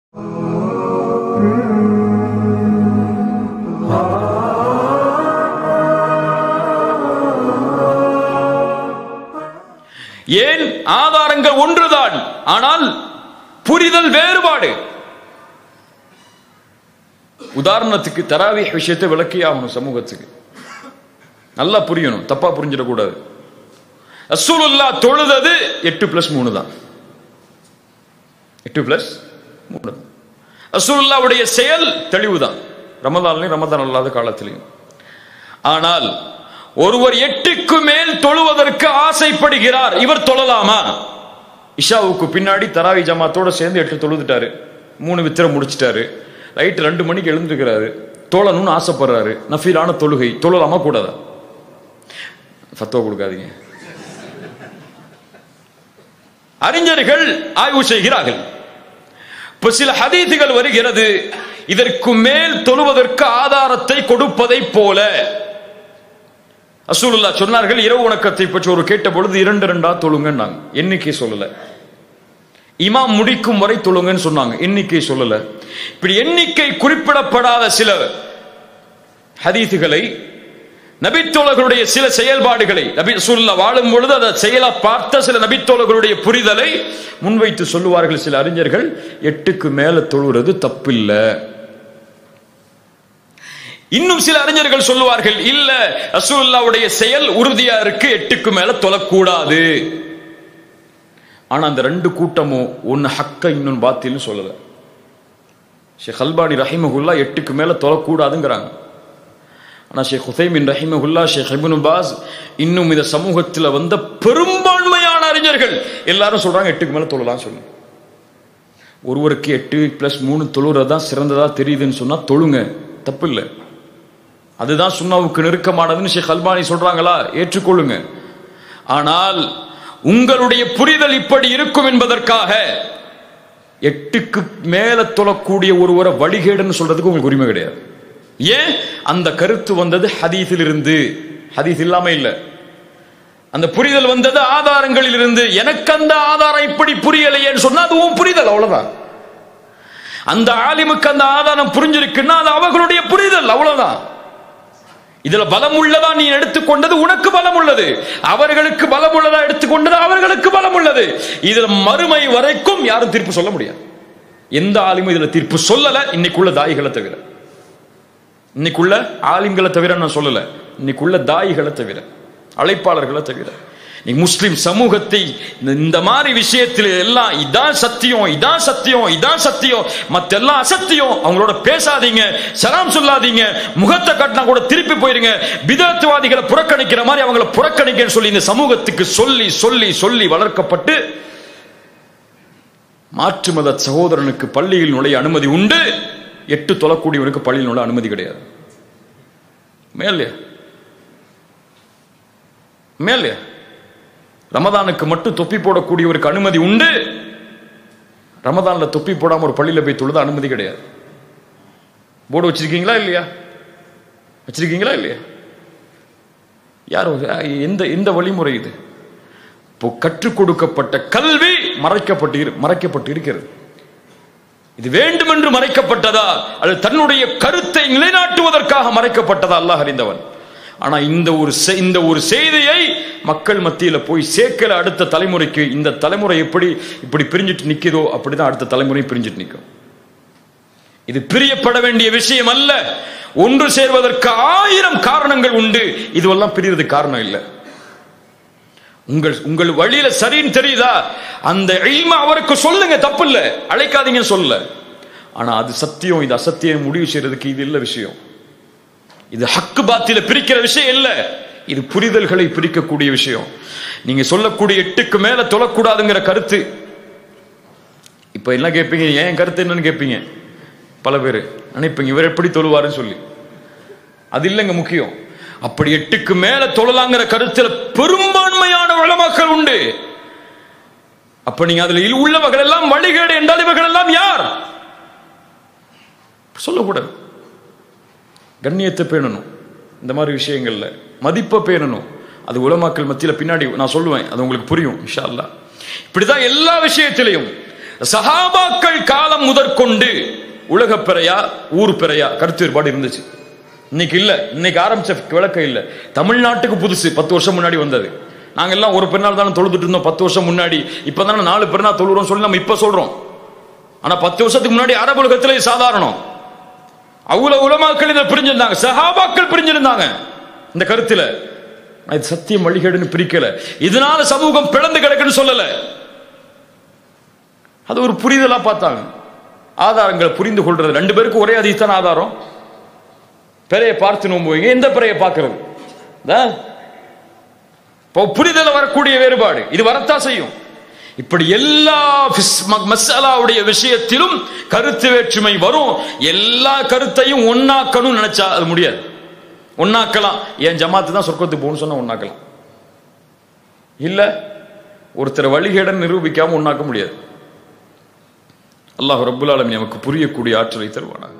ஏன் ஆதாரங்கள் ஒன்றுதான் ஆனால் புரிதல் வேறுபாடு உதாரணத்துக்கு தராவி விஷயத்தை விளக்கி ஆகணும் சமூகத்துக்கு நல்லா புரியணும் தப்பா புரிஞ்சிடக்கூடாது ரசூலுல்லா தொழுதது எட்டு பிளஸ் மூணு தான் எட்டு பிளஸ் மூணு தான் ரசூலுல்லாவுடைய செயல் தெளிவுதான் ரமதான்லையும் ரமதான் அல்லாத காலத்திலையும் ஆனால் ஒருவர் எட்டுக்கு மேல் தொழுவதற்கு ஆசைப்படுகிறார் இவர் தொழலாமா இஷாவுக்கு பின்னாடி தராவி ஜமாத்தோட சேர்ந்து எட்டு தொழுதுட்டாரு மூணு வித்திரம் முடிச்சிட்டாரு ரைட் ரெண்டு மணிக்கு எழுந்திருக்கிறாரு தொழணும்னு ஆசைப்படுறாரு நஃபீலான தொழுகை தொழலாமா கூடாதா ஃபத்துவா கொடுக்காதீங்க அறிஞர்கள் ஆய்வு செய்கிறார்கள் இப்ப சில ஹதீதுகள் வருகிறது இதற்கு மேல் தொழுவதற்கு ஆதாரத்தை கொடுப்பதை போல அசூலுல்லா சொன்னார்கள் இரவு உணக்கத்தை பற்றி ஒரு கேட்ட பொழுது இரண்டு ரெண்டா தொழுங்கன்னாங்க எண்ணிக்கை சொல்லல இமாம் முடிக்கும் வரை தொழுங்கன்னு சொன்னாங்க எண்ணிக்கை சொல்லல இப்படி எண்ணிக்கை குறிப்பிடப்படாத சில ஹதீதுகளை நபித்தோழர்களுடைய சில செயல்பாடுகளை நபி சொல்ல வாழும் பொழுது அதை செயலா பார்த்த சில நபித்தோழர்களுடைய புரிதலை முன்வைத்து சொல்லுவார்கள் சில அறிஞர்கள் எட்டுக்கு மேல தொழுறது தப்பில்லை இன்னும் சில அறிஞர்கள் சொல்லுவார்கள் இல்ல ரசூலுல்லாவுடைய செயல் உறுதியா இருக்கு எட்டுக்கு மேல தொழக்கூடாது ஆனா அந்த ரெண்டு கூட்டமும் ஒன்னு ஹக்க இன்னொன்னு பாத்தில்னு சொல்லல ஷேக் அல்பானி ரஹிமகுல்லா எட்டுக்கு மேல தொழக்கூடாதுங்கிறாங்க ஆனா ஷேக் ஹுசைமின் ரஹிமகுல்லா ஷேக் ஹிபுன் பாஸ் இன்னும் இந்த சமூகத்தில் வந்த பெரும்பான்மையான அறிஞர்கள் எல்லாரும் சொல்றாங்க எட்டுக்கு மேல தொழலாம் சொல்லு ஒருவருக்கு எட்டு பிளஸ் மூணு தொழுறதா சிறந்ததா தெரியுதுன்னு சொன்னா தொழுங்க தப்பு இல்லை அதுதான் சுண்ணாவுக்கு நெருக்கமானதுன்னு ஷேக் அல்பானி சொல்றாங்களா ஏற்றுக்கொள்ளுங்க ஆனால் உங்களுடைய புரிதல் இப்படி இருக்கும் என்பதற்காக எட்டுக்கு மேல தொழக்கூடிய ஒருவரை வழிகேடுன்னு சொல்றதுக்கு உங்களுக்கு உரிமை கிடையாது ஏன் அந்த கருத்து வந்தது ஹதீஸில் இருந்து ஹதீஸ் இல்லாம இல்ல அந்த புரிதல் வந்தது ஆதாரங்களில் இருந்து எனக்கு அந்த ஆதாரம் இப்படி புரியலையேன்னு சொன்னா அது உன் புரிதல் அவ்வளவுதான் அந்த ஆலிமுக்கு அந்த ஆதாரம் புரிஞ்சிருக்குன்னா அது அவர்களுடைய புரிதல் அவ்வளவுதான் இதுல பலம் உள்ளதா நீ எடுத்துக்கொண்டது உனக்கு பலம் உள்ளது அவர்களுக்கு பலம் உள்ளதா எடுத்துக்கொண்டது அவர்களுக்கு பலம் உள்ளது இதுல மறுமை வரைக்கும் யாரும் தீர்ப்பு சொல்ல முடியாது எந்த ஆலிமும் இதுல தீர்ப்பு சொல்லல இன்னைக்குள்ள தாய்களை தவிர இன்னைக்குள்ள ஆலிம்களை தவிர நான் சொல்லல இன்னைக்குள்ள தாய்களை தவிர அழைப்பாளர்களை தவிர நீ முஸ்லிம் சமூகத்தை இந்த மாதிரி விஷயத்தில் எல்லாம் இதான் சத்தியம் இதான் சத்தியம் இதான் சத்தியம் மத்தெல்லாம் அசத்தியம் அவங்களோட பேசாதீங்க சலாம் சொல்லாதீங்க முகத்தை கட்டினா கூட திருப்பி போயிருங்க பிதத்துவாதிகளை புறக்கணிக்கிற மாதிரி அவங்கள புறக்கணிக்கன்னு சொல்லி இந்த சமூகத்துக்கு சொல்லி சொல்லி சொல்லி வளர்க்கப்பட்டு மாற்று மத சகோதரனுக்கு பள்ளியில் நுழைய அனுமதி உண்டு எட்டு தொழக்கூடியவனுக்கு பள்ளியில் நுழைய அனுமதி கிடையாது மேலே மேலே ரமதானுக்கு மட்டும் தொப்பி போடக்கூடியவருக்கு அனுமதி உண்டு ரமதான்ல தொப்பி போடாம ஒரு பள்ளியில போய் தொழுது அனுமதி கிடையாது போர்டு வச்சிருக்கீங்களா இல்லையா வச்சிருக்கீங்களா இல்லையா யாரோ எந்த எந்த வழிமுறை இது இப்போ கற்றுக் கொடுக்கப்பட்ட கல்வி மறைக்கப்பட்டு மறைக்கப்பட்டு இருக்கிறது இது வேண்டும் என்று மறைக்கப்பட்டதா அது தன்னுடைய கருத்தை நிலைநாட்டுவதற்காக மறைக்கப்பட்டதா அல்லாஹ் அறிந்தவன் ஆனா இந்த ஒரு இந்த ஒரு செய்தியை மக்கள் மத்தியில போய் சேர்க்கல அடுத்த தலைமுறைக்கு இந்த தலைமுறை எப்படி இப்படி பிரிஞ்சிட்டு நிக்குதோ அப்படிதான் அடுத்த தலைமுறை பிரிஞ்சிட்டு நிற்கும் இது பிரியப்பட வேண்டிய விஷயம் அல்ல ஒன்று சேர்வதற்கு ஆயிரம் காரணங்கள் உண்டு இதுவெல்லாம் பிரியறதுக்கு காரணம் இல்லை உங்கள் உங்கள் வழியில சரின்னு தெரியுதா அந்த இல்ம அவருக்கு சொல்லுங்க தப்பு இல்ல அழைக்காதீங்க சொல்ல ஆனா அது சத்தியம் இது அசத்தியம் முடிவு செய்யறதுக்கு இது இல்ல விஷயம் இது ஹக்கு பாத்தில பிரிக்கிற விஷயம் இல்ல இது புரிதல்களை பிரிக்கக்கூடிய விஷயம் நீங்க சொல்லக்கூடிய எட்டுக்கு மேல தொழக்கூடாதுங்கிற கருத்து இப்ப என்ன கேட்பீங்க ஏன் கருத்து என்னன்னு கேட்பீங்க பல பேர் நினைப்பீங்க இவர் எப்படி தொழுவாருன்னு சொல்லி அது இல்லைங்க முக்கியம் அப்படி எட்டுக்கு மேல தொழலாங்கிற கருத்துல பெரும்பான்மையான வளமக்கள் உண்டு அப்ப நீங்க அதுல உள்ளவர்கள் எல்லாம் வழிகேடு என்றால் இவர்கள் எல்லாம் யார் சொல்லக்கூடாது கண்ணியத்தை பேணணும் இந்த மாதிரி விஷயங்கள்ல மதிப்பை பேணணும் அது உலமாக்கள் மத்தியில பின்னாடி நான் சொல்லுவேன் அது உங்களுக்கு புரியும் இன்ஷா அல்லா இப்படிதான் எல்லா விஷயத்திலையும் சஹாபாக்கள் காலம் முதற்கொண்டு உலக பிறையா ஊர் பிறையா கருத்து வேறுபாடு இருந்துச்சு இன்னைக்கு இல்ல இன்னைக்கு ஆரம்பிச்ச விளக்கம் இல்ல தமிழ்நாட்டுக்கு புதுசு பத்து வருஷம் முன்னாடி வந்தது நாங்க எல்லாம் ஒரு பெருநாள் தானே தொழுதுட்டு இருந்தோம் பத்து வருஷம் முன்னாடி இப்பதானே நாலு பெருநாள் தொழுறோம் சொல்லி நம்ம இப்ப சொல்றோம் ஆனா பத்து வருஷத்துக்கு முன்னாடி அரபு உலகத்துல இது சாதாரணம் அவ்வளவு உலமாக்கள் இதை பிரிஞ்சிருந்தாங்க சஹாபாக்கள் பிரிஞ்சிருந்தாங்க இந்த கருத்துல நான் இது சத்தியம் வழிகேடுன்னு பிரிக்கல இதனால சமூகம் பிளந்து கிடக்குன்னு சொல்லல அது ஒரு புரிதலா பார்த்தாங்க ஆதாரங்களை புரிந்து கொள்றது ரெண்டு பேருக்கு ஒரே அதிகத்தான ஆதாரம் பிறையை பார்த்து நோம்புவீங்க எந்த பிறையை பார்க்கறது இதா? இப்போ புரிதல வரக்கூடிய வேறுபாடு இது வரத்தான் செய்யும் இப்படி எல்லா ஃபிஸ்- ம- மசாலாவுடைய விஷயத்திலும் கருத்து வேற்றுமை வரும் எல்லா கருத்தையும் ஒன்னாக்கணும் நினைச்சா அது முடியாது ஒன்னாக்கலாம் என் ஜமாத்து தான் சொர்க்கத்துக்கு போகணும்னு சொன்னா ஒன்னாக்கலாம் இல்ல ஒருத்தர் வழிகேடன் நிரூபிக்காம ஒன்னாக்க முடியாது அல்லாஹ் ரப்புல் ஆலமீன் நமக்கு புரியக்கூடிய ஆற்றலை தருவானாக